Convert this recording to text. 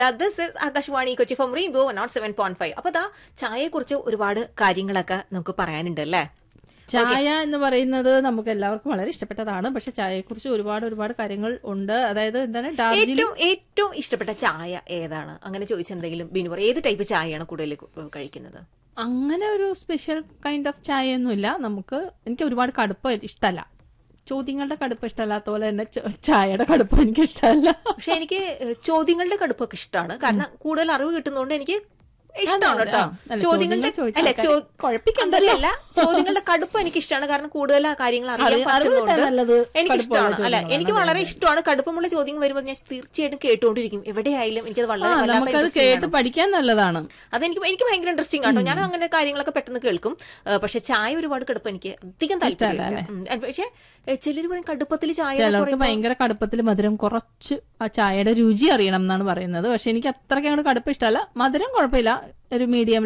This is Akashvani Kochi from rainbow nought seven point five അപ്പൊ ദാ ചായയെ കുറിച്ച് ഒരുപാട് കാര്യങ്ങളൊക്കെ നമുക്ക് പറയാനുണ്ട് അല്ലേ ചായ എന്ന് പറയുന്നത് നമുക്ക് എല്ലാവർക്കും വളരെ ഇഷ്ടപ്പെട്ടതാണ് പക്ഷെ ചായയെക്കുറിച്ച് ഒരുപാട് ഒരുപാട് കാര്യങ്ങൾ ഉണ്ട് അതായത് എന്താണ് ഡാർജിലിംഗ് ഏറ്റവും ഏറ്റവും ഇഷ്ടപ്പെട്ട ചായ ഏതാണ് അങ്ങനെ ചോദിച്ചെന്തെങ്കിലും ബിനുവർ ഏത് ടൈപ്പ് ചായയാണ് കൂടുതൽ കഴിക്കുന്നത് അങ്ങനെ ഒരു സ്പെഷ്യൽ കൈൻഡ് ഓഫ് ചായ ഒന്നുമില്ല നമുക്ക് എനിക്ക് ഒരുപാട് കടുപ്പം ഇഷ്ടമല്ല ചോദ്യങ്ങളുടെ കടുപ്പം ഇഷ്ടമല്ലാത്ത പോലെ തന്നെ ച- ചായയുടെ കടുപ്പം എനിക്ക് ഇഷ്ടമല്ല പക്ഷെ എനിക്ക് ഏഹ്, ചോദ്യങ്ങളുടെ കടുപ്പൊക്കെ ഇഷ്ടമാണ് കാരണം കൂടുതൽ അറിവ് കിട്ടുന്നതുകൊണ്ട് എനിക്ക് ഇഷ്ടമാണ് അതെ, കേട്ടോ ആ. അല്ല, ചോദ്യങ്ങളുടെ ചോദ്യങ്ങൾ ചോദിച്ച അല്ല ആൾക്കാരെ ചോ- കുഴപ്പിക്കണ്ടല്ലോ. അങ്ങനെയല്ല ചോദ്യങ്ങളുടെ കടുപ്പം എനിക്ക് ഇഷ്ടമാണ് കാരണം കൂടുതൽ ആ കാര്യങ്ങൾ അറിയാൻ അറിവ് പറ്റുന്നുണ്ട് കിട്ടാൻ നല്ലത് എനിക്ക് ഇഷ്ടമാണ് കടുപ്പമുള്ള അല്ല ചോദ്യങ്ങളാണ്. എനിക്ക് അതെ, വളരെ അതെ. ഇഷ്ടമാണ് കടുപ്പമുള്ള ചോദ്യങ്ങൾ വരുമ്പോൾ ഞാൻ തീർച്ചയായിട്ടും കേട്ടുകൊണ്ടിരിക്കും എവിടെയായാലും എനിക്കത് ആ വളരെ വല്ലാത്ത നമുക്കത് interesting കേട്ട് ആണ്. പഠിക്കാൻ നല്ലതാണ് അതെനിക്ക് എനിക്ക് ഭയങ്കര ഇൻട്രസ്റ്റിംഗ് ആട്ടോ ഞാൻ അങ്ങനെ കാര്യങ്ങളൊക്കെ പെട്ടെന്ന് കേൾക്കും ഏഹ്, പക്ഷെ ചായ ഒരുപാട് കടുപ്പം എനിക്ക് അധികം താല്പര്യമില്ല പക്ഷെ ചിലർ പറയും കടുപ്പത്തിൽ ചായ എന്നൊക്കെ ചിലർക്ക് പറയുമ്പോൾ ഭയങ്കര കടുപ്പത്തിൽ മധുരം കുറച്ച് ആ ചായയുടെ രുചി അറിയണം എന്നാണ് പറയുന്നത് പക്ഷെ എനിക്ക് അത്രയ്ക്ക് അങ്ങോട്ട് കടുപ്പം ഇഷ്ടമല്ല മധുരം കുഴപ്പമില്ല ഒരു മീഡിയം